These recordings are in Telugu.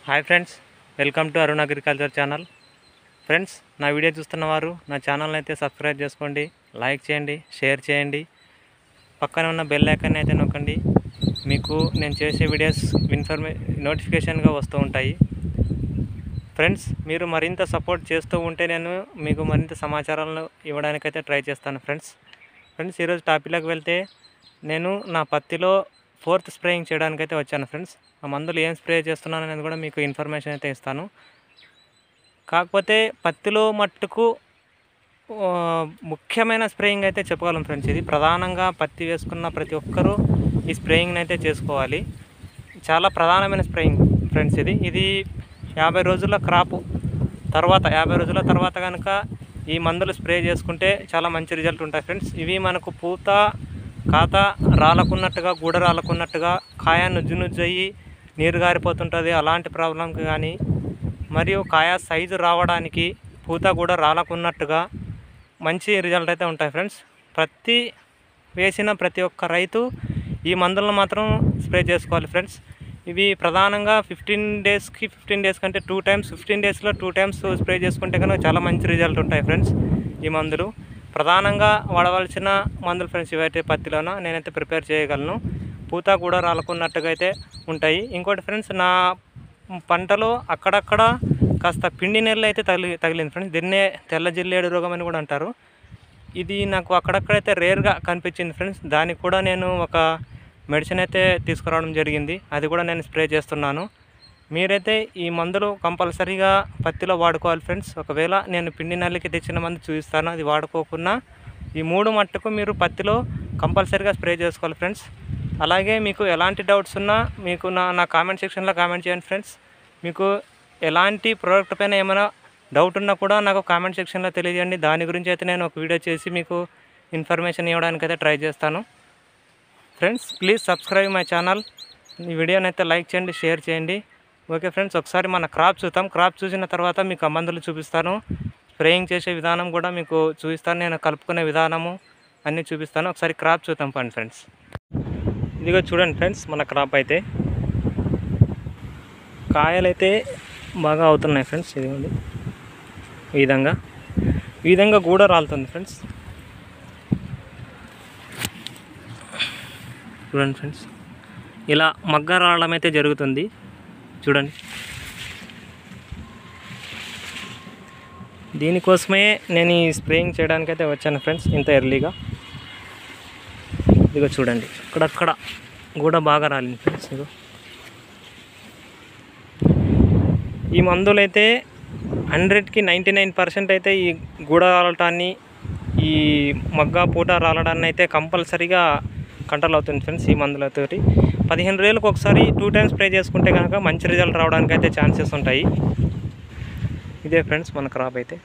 hi friends welcome to Arun agriculture channel friends నా వీడియో చూస్తున్న వారు నా ఛానల్ని అయితే సబ్స్క్రైబ్ చేసుకోండి లైక్ చేయండి షేర్ చేయండి పక్కన ఉన్న బెల్ ఐకాన్ అయితే నొక్కండి మీకు నేను చేసే వీడియోస్ ఇన్ఫర్మే నోటిఫికేషన్గా వస్తూ ఉంటాయి ఫ్రెండ్స్ మీరు మరింత సపోర్ట్ చేస్తూ ఉంటే నేను మీకు మరింత సమాచారాలను ఇవ్వడానికైతే ట్రై చేస్తాను ఫ్రెండ్స్ ఫ్రెండ్స్ ఈరోజు టాపిక్లోకి వెళ్తే నేను నా పత్తిలో ఫోర్త్ స్ప్రేయింగ్ చేయడానికైతే వచ్చాను ఫ్రెండ్స్ ఆ మందులు ఏం స్ప్రే చేస్తున్నాను అనేది కూడా మీకు ఇన్ఫర్మేషన్ అయితే ఇస్తాను కాకపోతే పత్తిలో మట్టుకు ఆ, ముఖ్యమైన స్ప్రేయింగ్ అయితే చెప్పగలం ఫ్రెండ్స్ ఇది ప్రధానంగా పత్తి వేసుకున్న ప్రతి ఒక్కరూ ఈ స్ప్రేయింగ్ని అయితే చేసుకోవాలి చాలా ప్రధానమైన స్ప్రేయింగ్ ఫ్రెండ్స్ ఇది ఇది యాభై రోజుల క్రాపు తర్వాత యాభై రోజుల తర్వాత కనుక ఈ మందులు స్ప్రే చేసుకుంటే చాలా మంచి రిజల్ట్ ఉంటాయి ఫ్రెండ్స్ ఇవి మనకు పూత కాత రాలకున్నట్టుగా గూడ రాలకున్నట్టుగా కాయ నుజ్జు నుజ్జు అయ్యి నీరు గారిపోతుంటుంది అలాంటి ప్రాబ్లంకి కానీ మరియు కాయ సైజు రావడానికి పూత కూడా రాలకున్నట్టుగా మంచి రిజల్ట్ అయితే ఉంటాయి ఫ్రెండ్స్ ప్రతి వేసిన ప్రతి ఒక్క రైతు ఈ మందులను మాత్రం స్ప్రే చేసుకోవాలి ఫ్రెండ్స్ ఇవి ప్రధానంగా ఫిఫ్టీన్ డేస్కి ఫిఫ్టీన్ డేస్ కంటే టూ టైమ్స్ ఫిఫ్టీన్ డేస్లో టూ టైమ్స్ స్ప్రే చేసుకుంటే కనుక చాలా మంచి రిజల్ట్ ఉంటాయి ఫ్రెండ్స్ ఈ మందులు ప్రధానంగా వాడవలసిన మందులు ఫ్రెండ్స్ ఇవైతే పత్తిలోన నేనైతే ప్రిపేర్ చేయగలను పూత కూడా రాలకున్నట్టుగా అయితే ఉంటాయి ఇంకోటి ఫ్రెండ్స్ నా పంటలో అక్కడక్కడ కాస్త పిండి నెల్లు అయితే తగిలి తగిలింది ఫ్రెండ్స్ దీన్నే తెల్ల జిల్లేడు రోగం అని కూడా అంటారు ఇది నాకు అక్కడక్కడైతే రేర్గా కనిపించింది ఫ్రెండ్స్ దానికి కూడా నేను ఒక మెడిసిన్ అయితే తీసుకురావడం జరిగింది అది కూడా నేను స్ప్రే చేస్తున్నాను మీరైతే ఈ మందులు కంపల్సరీగా పత్తిలో వాడుకోవాలి ఫ్రెండ్స్ ఒకవేళ నేను పిండి నల్లికి తెచ్చిన మందు చూపిస్తాను అది వాడుకోకుండా ఈ మూడు మట్టుకు మీరు పత్తిలో కంపల్సరీగా స్ప్రే చేసుకోవాలి ఫ్రెండ్స్ అలాగే మీకు ఎలాంటి డౌట్స్ ఉన్నా మీకు నా నా కామెంట్ సెక్షన్లో కామెంట్ చేయండి ఫ్రెండ్స్ మీకు ఎలాంటి ప్రోడక్ట్ పైన ఏమైనా డౌట్ ఉన్నా కూడా నాకు కామెంట్ సెక్షన్లో తెలియజేయండి దాని గురించి అయితే నేను ఒక వీడియో చేసి మీకు ఇన్ఫర్మేషన్ ఇవ్వడానికి అయితే ట్రై చేస్తాను friends please subscribe my channel ఈ వీడియోని అయితే లైక్ చేయండి షేర్ చేయండి ఓకే ఫ్రెండ్స్ ఒకసారి మన క్రాప్ చూద్దాం క్రాప్ చూసిన తర్వాత మీకు ఆ మందులు చూపిస్తాను స్ప్రేయింగ్ చేసే విధానం కూడా మీకు చూపిస్తాను నేను కలుపుకునే విధానము అన్నీ చూపిస్తాను ఒకసారి క్రాప్ చూద్దాం పండి ఫ్రెండ్స్ ఇదిగో చూడండి ఫ్రెండ్స్ మన క్రాప్ అయితే కాయలు అయితే బాగా అవుతున్నాయి ఫ్రెండ్స్ ఇదిగోండి ఈ విధంగా ఈ విధంగా కూడా రాలుతుంది ఫ్రెండ్స్ చూడండి ఫ్రెండ్స్ ఇలా మగ్గ రావడం అయితే జరుగుతుంది చూడండి దీనికోసమే నేను ఈ స్ప్రేయింగ్ చేయడానికి అయితే వచ్చాను ఫ్రెండ్స్ ఇంత ఎర్లీగా ఇదిగో చూడండి అక్కడక్కడ కూడా బాగా రాలింది ఫ్రెండ్స్ ఇదిగో ఈ మందులు అయితే హండ్రెడ్కి నైంటీ నైన్ పర్సెంట్ అయితే ఈ గూడ రాలటాన్ని ఈ మగ్గ పూట రాలడాన్ని అయితే కంపల్సరీగా కంట్రోల్ అవుతుంది ఫ్రెండ్స్ ఈ మందులతోటి పదిహేను రోజులకు ఒకసారి టూ టైమ్స్ స్ప్రే చేసుకుంటే కనుక మంచి రిజల్ట్ రావడానికి అయితే ఛాన్సెస్ ఉంటాయి ఇదే ఫ్రెండ్స్ మన క్రాప్ అయితే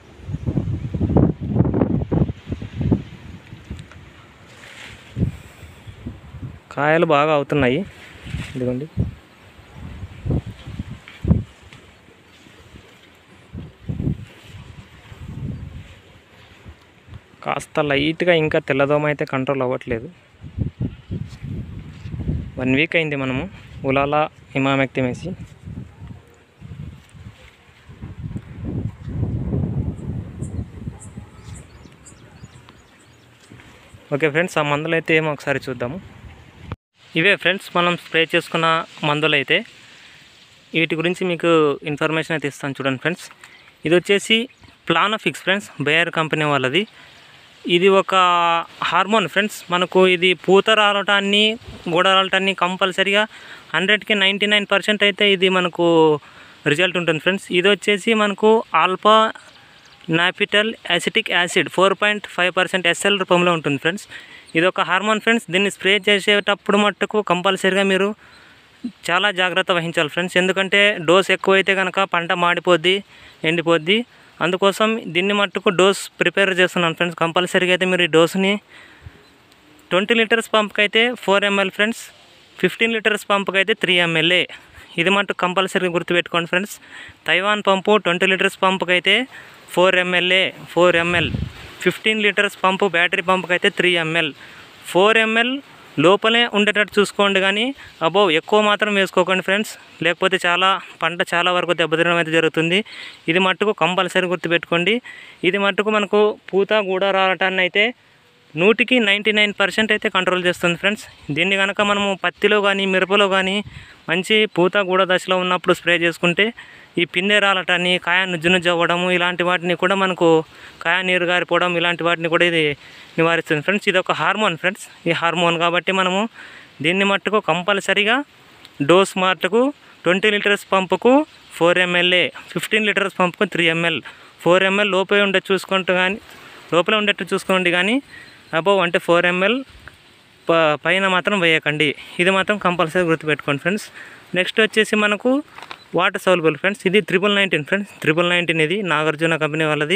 కాయలు బాగా అవుతున్నాయి ఇదిగోండి కాస్త లైట్గా ఇంకా తెల్లదోమ అయితే కంట్రోల్ అవ్వట్లేదు వన్ వీక్ అయింది మనము ఉలాలా హిమామెక్తిమ్ వేసి ఓకే ఫ్రెండ్స్ ఆ మందులు అయితే ఏమో ఒకసారి చూద్దాము ఇవే ఫ్రెండ్స్ మనం స్ప్రే చేసుకున్న మందులు అయితే వీటి గురించి మీకు ఇన్ఫర్మేషన్ అయితే ఇస్తాను చూడండి ఫ్రెండ్స్ ఇది వచ్చేసి ప్లానోఫిక్స్ ఫ్రెండ్స్ బేయర్ కంపెనీ వాళ్ళది ఇది ఒక హార్మోన్ ఫ్రెండ్స్ మనకు ఇది పూత రాలటాన్ని గూడ రాలటాన్ని కంపల్సరీగా హండ్రెడ్కి నైంటీ నైన్ పర్సెంట్ అయితే ఇది మనకు రిజల్ట్ ఉంటుంది ఫ్రెండ్స్ ఇది వచ్చేసి మనకు alpha naphthyl acetic acid four point five percent SL రూపంలో ఉంటుంది ఫ్రెండ్స్ ఇది ఒక హార్మోన్ ఫ్రెండ్స్ దీన్ని స్ప్రే చేసేటప్పుడు మట్టుకు కంపల్సరీగా మీరు చాలా జాగ్రత్త వహించాలి ఫ్రెండ్స్ ఎందుకంటే డోస్ ఎక్కువైతే కనుక పంట మాడిపోద్ది ఎండిపోద్ది అందుకోసం దీన్ని మట్టుకు డోస్ ప్రిపేర్ చేస్తున్నాను ఫ్రెండ్స్ కంపల్సరీగా అయితే మీరు ఈ డోస్ని ట్వంటీ లీటర్స్ పంప్కి అయితే four ML friends fifteen litres పంప్కి అయితే త్రీ ఎంఎల్ఏ ఇది మటుకు కంపల్సరీగా గుర్తుపెట్టుకోండి friends Taiwan pump twenty litres పంప్కి అయితే four ML four ML fifteen litres pump battery పంప్కి అయితే త్రీ ఎంఎల్ ఫోర్ ఎంఎల్ లోపలే ఉండేటట్టు చూసుకోండి కానీ అబోవ్ ఎక్కువ మాత్రం వేసుకోకండి ఫ్రెండ్స్ లేకపోతే చాలా పంట చాలా వరకు దెబ్బతినడం అయితే జరుగుతుంది ఇది మట్టుకు కంపల్సరీ గుర్తుపెట్టుకోండి ఇది మట్టుకు మనకు పూత కూడా రావటాన్ని అయితే నూటికి నైంటీ నైన్ పర్సెంట్ అయితే కంట్రోల్ చేస్తుంది ఫ్రెండ్స్ దీన్ని కనుక మనము పత్తిలో కానీ మిరపలో కానీ మంచి పూత గూడ దశలో ఉన్నప్పుడు స్ప్రే చేసుకుంటే ఈ పిందె రాలటాన్ని కాయ నుజ్జు నుజ్జు అవ్వడము ఇలాంటి వాటిని కూడా మనకు కాయ నీరు గారిపోవడం ఇలాంటి వాటిని కూడా ఇది నివారిస్తుంది ఫ్రెండ్స్ ఇది ఒక హార్మోన్ ఫ్రెండ్స్ ఈ హార్మోన్ కాబట్టి మనము దీన్ని మట్టుకు కంపల్సరీగా డోస్ మార్టుకు ట్వంటీ లీటర్స్ పంపుకు ఫోర్ ఎంఎల్ఏ ఫిఫ్టీన్ లీటర్స్ పంపుకు త్రీ ఎంఎల్ ఫోర్ ఎంఎల్ లోపే ఉండే చూసుకుంటూ కానీ లోపల ఉండేట్టు చూసుకోండి కానీ అబౌవ్ అంటే ఫోర్ ఎంఎల్ ప పైన మాత్రం వేయకండి ఇది మాత్రం కంపల్సరీ గుర్తుపెట్టుకోండి ఫ్రెండ్స్ నెక్స్ట్ వచ్చేసి మనకు వాటర్ సౌలబుల్ ఫ్రెండ్స్ ఇది triple nineteen friends triple nineteen ఇది నాగార్జున కంపెనీ వాళ్ళది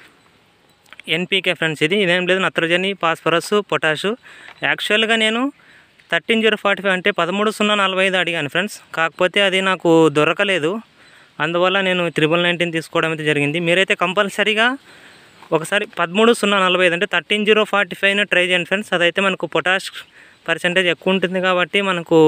ఎన్పీకే ఫ్రెండ్స్ ఇది ఇదేం లేదు నత్రజని ఫాస్ఫరస్ పొటాషు యాక్చువల్గా నేను థర్టీన్ జీరో ఫార్టీ ఫైవ్ అంటే పదమూడు సున్నా నలభై ఐదు అడిగాను ఫ్రెండ్స్ కాకపోతే అది నాకు దొరకలేదు అందువల్ల నేను త్రిబుల్ నైన్టీన్ తీసుకోవడం అయితే జరిగింది మీరైతే కంపల్సరీగా ఒకసారి పదమూడు సున్నా నలభై ఐదు అంటే థర్టీన్ జీరో ఫార్టీ ఫైవ్ని ట్రై చేయండి ఫ్రెండ్స్ అదైతే మనకు పొటాష్ పర్సెంటేజ్ ఎక్కువ ఉంటుంది కాబట్టి మనకు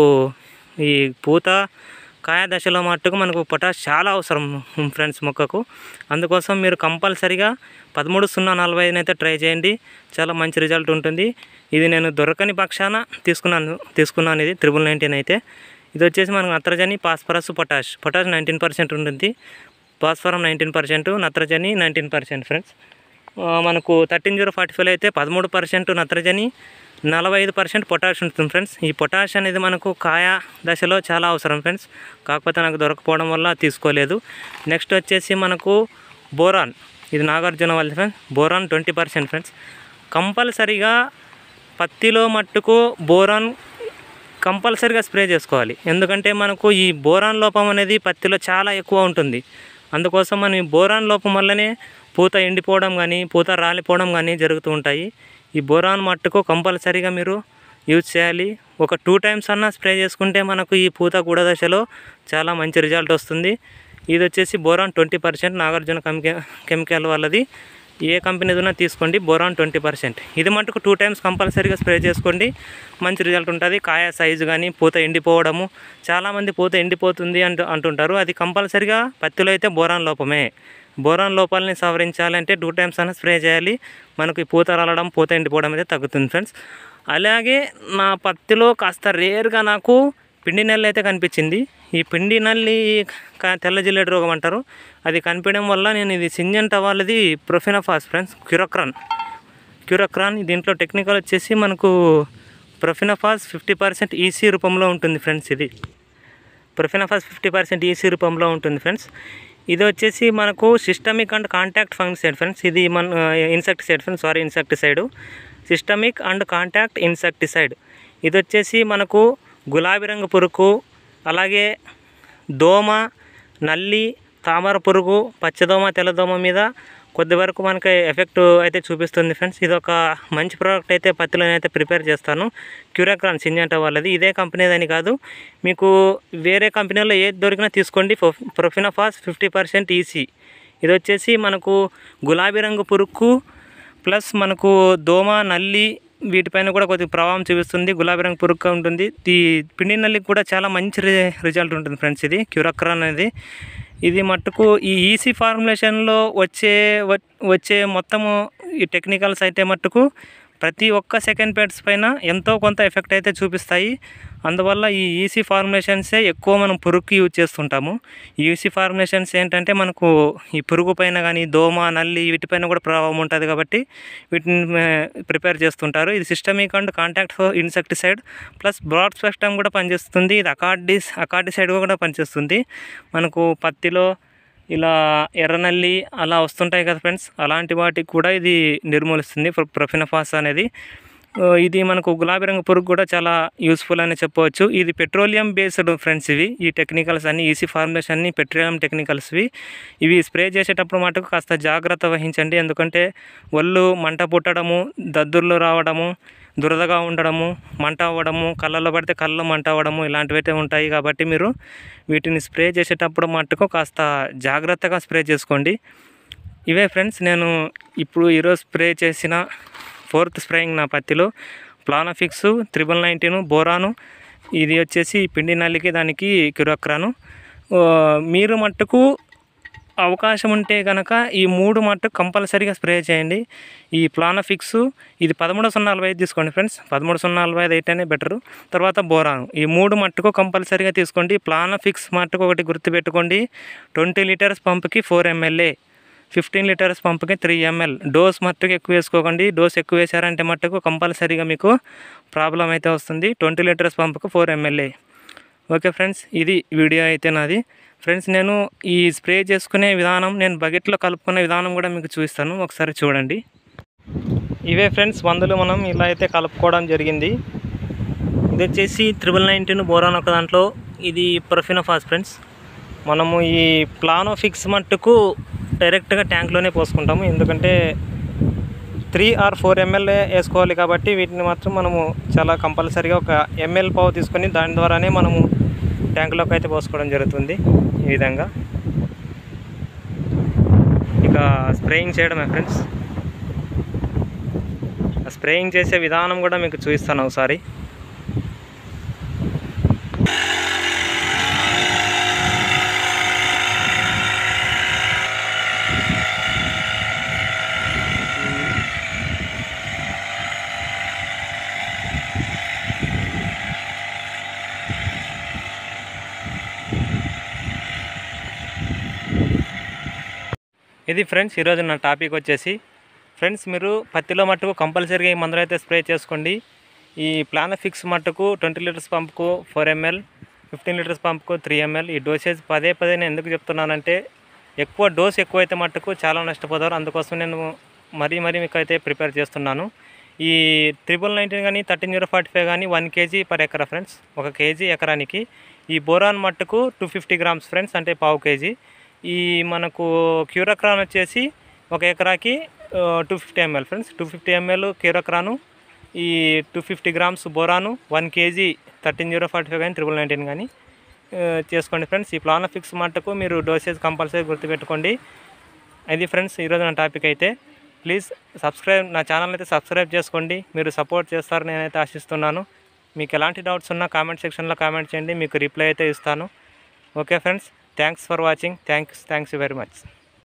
ఈ పూత కాయ దశలో మట్టుకు మనకు పొటాష్ చాలా అవసరం ఫ్రెండ్స్ మొక్కకు అందుకోసం మీరు కంపల్సరీగా పదమూడు సున్నా నలభై ఐదుని అయితే ట్రై చేయండి చాలా మంచి రిజల్ట్ ఉంటుంది ఇది నేను దొరకని పక్షాన తీసుకున్నాను తీసుకున్నాను ఇది త్రిబుల్ నైన్టీన్ అయితే ఇది వచ్చేసి మనకు నత్రజని phosphorus potash potash nineteen percent ఉంటుంది ఫాస్ఫరం నైన్టీన్ పర్సెంట్ నత్రజని నైన్టీన్ పర్సెంట్ ఫ్రెండ్స్ ఆ, మనకు థర్టీన్ జీరో ఫార్టీ ఫైవ్ అయితే పదమూడు పర్సెంట్ నత్రజని నలభై ఐదు పర్సెంట్ పొటాష్ ఉంటుంది ఫ్రెండ్స్ ఈ పొటాష్ అనేది మనకు కాయ దశలో చాలా అవసరం ఫ్రెండ్స్ కాకపోతే నాకు దొరకపోవడం వల్ల తీసుకోలేదు నెక్స్ట్ వచ్చేసి మనకు బోరాన్ ఇది నాగార్జున వాళ్ళది friends boron twenty percent friends కంపల్సరీగా పత్తిలో మట్టుకు బోరాన్ కంపల్సరీగా స్ప్రే చేసుకోవాలి ఎందుకంటే మనకు ఈ బోరాన్ లోపం అనేది పత్తిలో చాలా ఎక్కువ ఉంటుంది అందుకోసం మనం ఈ బోరాన్ లోపం వల్లనే పూత ఎండిపోవడం కానీ పూత రాలిపోవడం కానీ జరుగుతూ ఉంటాయి ఈ బోరాన్ మట్టుకు కంపల్సరీగా మీరు యూజ్ చేయాలి ఒక టూ టైమ్స్ అన్నా స్ప్రే చేసుకుంటే మనకు ఈ పూత గూడ దశలో చాలా మంచి రిజల్ట్ వస్తుంది ఇది వచ్చేసి boron twenty percent Nagarjuna chemical chemical వాళ్ళది ఏ కంపెనీదైనా తీసుకోండి బోరాన్ ట్వంటీ పర్సెంట్ ఇది మటుకు టూ టైమ్స్ కంపల్సరీగా స్ప్రే చేసుకోండి మంచి రిజల్ట్ ఉంటుంది కాయ సైజు కానీ పూత ఎండిపోవడము చాలామంది పూత ఎండిపోతుంది అంటూ అంటుంటారు అది కంపల్సరీగా పత్తిలో అయితే బోరాన్ లోపమే బోరాన్ లోపాలని సవరించాలంటే టూ టైమ్స్ అయినా స్ప్రే చేయాలి మనకు ఈ పూత రాలడం పూత ఎండిపోవడం అయితే తగ్గుతుంది ఫ్రెండ్స్ అలాగే నా పత్తిలో కాస్త రేర్గా నాకు పిండి నల్లి అయితే కనిపించింది ఈ పిండి నల్లి క- తెల్ల జిల్లేడు రోగం అంటారు అది కనిపించడం వల్ల నేను ఇది సింజంట వాళ్ళది ప్రొఫినఫాస్ ఫ్రెండ్స్ క్యూరక్రాన్ క్యూరక్రాన్ దీంట్లో టెక్నికల్ వచ్చేసి మనకు ప్రొఫినఫాస్ ఫిఫ్టీ పర్సెంట్ ఈసీ రూపంలో ఉంటుంది ఫ్రెండ్స్ ఇది ప్రొఫినఫాస్ ఫిఫ్టీ పర్సెంట్ ఈసీ రూపంలో ఉంటుంది ఫ్రెండ్స్ ఇది వచ్చేసి మనకు systemic and contact fungicide friends ఇది మన insecticide friends sorry insecticide systemic and contact insecticide ఇది వచ్చేసి మనకు గులాబీ రంగు పురుగు అలాగే దోమ నల్లి తామర పురుగు పచ్చదోమ తెల్లదోమ మీద కొద్ది వరకు మనకి ఎఫెక్ట్ అయితే చూపిస్తుంది ఫ్రెండ్స్ ఇది ఒక మంచి ప్రోడక్ట్ అయితే పత్తిలో అయితే ప్రిపేర్ చేస్తాను క్యూరాక్రాన్ సింజంట వాళ్ళది ఇదే కంపెనీదని కాదు మీకు వేరే కంపెనీలో ఏది దొరికినా తీసుకోండి ప్రొఫినఫాస్ ఫిఫ్టీ పర్సెంట్ ఈసీ ఇది వచ్చేసి మనకు గులాబీ రంగు పురుగు ప్లస్ మనకు దోమ నల్లి వీటిపైన కూడా కొద్దిగా ప్రభావం చూపిస్తుంది గులాబీ రంగు పురుగ్గా ఉంటుంది ఈ పిండి నల్లికి కూడా చాలా మంచి రి- రిజల్ట్ ఉంటుంది ఫ్రెండ్స్ ఇది క్యూరక్రాన్ అనేది ఇది మట్టుకు ఈ ఈసీ ఫార్ములేషన్లో వచ్చే వ- వచ్చే మొత్తము ఈ టెక్నికల్స్ అయితే మట్టుకు ప్రతి ఒక్క సెకండ్ పేడ్స్ పైన ఎంతో కొంత ఎఫెక్ట్ అయితే చూపిస్తాయి అందువల్ల ఈ ఈసీ ఫార్ములేషన్సే ఎక్కువ మనం పురుగుకి యూజ్ చేస్తుంటాము ఈ ఈసీ ఫార్ములేషన్స్ ఏంటంటే మనకు ఈ పురుగు పైన కానీ దోమ నల్లి వీటిపైన కూడా ప్రభావం ఉంటుంది కాబట్టి వీటిని ప్రిపేర్ చేస్తుంటారు ఇది systemic and contact insecticide plus broad spectrum కూడా పనిచేస్తుంది ఇది అకార్డిస్ అకార్డిసైడ్ కూడా పనిచేస్తుంది మనకు పత్తిలో ఇలా ఎర్రనల్లి అలా వస్తుంటాయి కదా ఫ్రెండ్స్ అలాంటి వాటికి కూడా ఇది నిర్మూలిస్తుంది ప్రొ- ప్రొఫినఫాస్ అనేది ఆ, ఇది మనకు గులాబీ రంగు పురుగు కూడా చాలా యూస్ఫుల్ అని చెప్పవచ్చు ఇది పెట్రోలియం బేస్డ్ ఫ్రెండ్స్ ఇవి ఈ టెక్నికల్స్ అన్ని ఈసీ ఫార్ములేషన్ అన్ని పెట్రోలియం టెక్నికల్స్వి ఇవి స్ప్రే చేసేటప్పుడు మటుకు కాస్త జాగ్రత్త వహించండి ఎందుకంటే ఒళ్ళు మంట పుట్టడము దద్దుర్లు రావడము దురదగా ఉండడము మంట అవ్వడము కళ్ళల్లో పడితే కళ్ళలో మంట అవ్వడము ఇలాంటివి అయితే ఉంటాయి కాబట్టి మీరు వీటిని స్ప్రే చేసేటప్పుడు మట్టుకు కాస్త జాగ్రత్తగా స్ప్రే చేసుకోండి ఇవే ఫ్రెండ్స్ నేను ఇప్పుడు ఈరోజు స్ప్రే చేసిన ఫోర్త్ స్ప్రేయింగ్ నా పత్తిలో ప్లానఫిక్స్ త్రిబుల్ నైన్టీన్ బోరాను ఇది వచ్చేసి పిండి నల్లికి దానికి కిరోక్రాను ఆ, మీరు మట్టుకు అవకాశం ఉంటే కనుక ఈ మూడు మట్టుకు కంపల్సరీగా స్ప్రే చేయండి ఈ ప్లానఫిక్స్ ఇది పదమూడు సున్నా నలభై ఐదు తీసుకోండి ఫ్రెండ్స్ పదమూడు సున్నా నలభై ఐదు అయితేనే బెటరు తర్వాత బోరాను ఈ మూడు మట్టుకు కంపల్సరీగా తీసుకోండి ప్లానఫిక్స్ మట్టుకు ఒకటి గుర్తుపెట్టుకోండి ట్వంటీ లీటర్స్ పంప్కి ఫోర్ ఎంఎల్ఏ ఫిఫ్టీన్ లీటర్స్ పంప్కి త్రీ ఎంఎల్ డోస్ మట్టుకు ఎక్కువ వేసుకోకండి డోస్ ఎక్కువ వేసారంటే మట్టుకు కంపల్సరీగా మీకు ప్రాబ్లం అయితే వస్తుంది ట్వంటీ లీటర్స్ పంప్కి ఫోర్ ఎంఎల్ఏ ఓకే ఫ్రెండ్స్ ఇది వీడియో అయితే నాది ఫ్రెండ్స్ నేను ఈ స్ప్రే చేసుకునే విధానం నేను బకెట్లో కలుపుకునే విధానం కూడా మీకు చూపిస్తాను ఒకసారి చూడండి ఇవే ఫ్రెండ్స్ మందులు మనం ఇలా అయితే కలుపుకోవడం జరిగింది ఇది వచ్చేసి త్రిబుల్ నైన్టీన్ బోరాన్ ఒక దాంట్లో ఇది ప్రొఫినోఫాస్ ఫ్రెండ్స్ మనము ఈ ప్లానో ఫిక్స్ మట్టుకు డైరెక్ట్గా ట్యాంక్లోనే పోసుకుంటాము ఎందుకంటే త్రీ ఆర్ ఫోర్ ఎంఎల్ వేసుకోవాలి కాబట్టి వీటిని మాత్రం మనము చాలా కంపల్సరీగా ఒక ఎంఎల్ పావు తీసుకొని దాని ద్వారానే మనము ట్యాంకులోకి అయితే పోసుకోవడం జరుగుతుంది ఈ విధంగా ఇక స్ప్రేయింగ్ చేయడమే ఫ్రెండ్స్ ఆ స్ప్రేయింగ్ చేసే విధానం కూడా మీకు చూపిస్తాను ఒకసారి ఇది ఫ్రెండ్స్ ఈరోజు నా టాపిక్ వచ్చేసి ఫ్రెండ్స్ మీరు పత్తిలో మట్టుకు కంపల్సరీగా ఈ మందులు అయితే స్ప్రే చేసుకోండి ఈ ప్లానఫిక్స్ మట్టుకు ట్వంటీ లీటర్స్ పంప్కు ఫోర్ ఎంఎల్ ఫిఫ్టీన్ లీటర్స్ పంప్కు త్రీ ఎంఎల్ ఈ డోసేజ్ పదే పదే నేను ఎందుకు చెప్తున్నానంటే ఎక్కువ డోస్ ఎక్కువైతే మట్టుకు చాలా నష్టపోతారు అందుకోసం నేను మరీ మరీ మీకు అయితే ప్రిపేర్ చేస్తున్నాను ఈ త్రిబుల్ నైన్టీన్ కానీ థర్టీన్ జీరో ఫార్టీ ఫైవ్ కానీ one KG per acre friends ఒక కేజీ ఎకరానికి ఈ బోరాన్ మట్టుకు టూ ఫిఫ్టీ గ్రామ్స్ ఫ్రెండ్స్ అంటే పావు కేజీ ఈ మనకు క్యూరక్రాన్ వచ్చేసి ఒక ఎకరాకి two fifty ML friends two fifty ML Curacron ఈ two fifty grams boron one KG thirteen zero forty five కానీ త్రిబుల్ నైన్టీన్ కానీ ఆ, చేసుకోండి ఫ్రెండ్స్ ఈ ప్లానఫిక్స్ మట్టుకు మీరు డోసేజ్ కంపల్సరీ గుర్తుపెట్టుకోండి అది ఫ్రెండ్స్ ఈరోజు నా టాపిక్ అయితే ప్లీజ్ సబ్స్క్రైబ్ నా ఛానల్ అయితే సబ్స్క్రైబ్ చేసుకోండి మీరు సపోర్ట్ చేస్తారని నేనైతే ఆశిస్తున్నాను మీకు ఎలాంటి డౌట్స్ ఉన్నా కామెంట్ సెక్షన్లో కామెంట్ చేయండి మీకు రిప్లై అయితే ఇస్తాను okay friends thanks for watching thanks thanks very much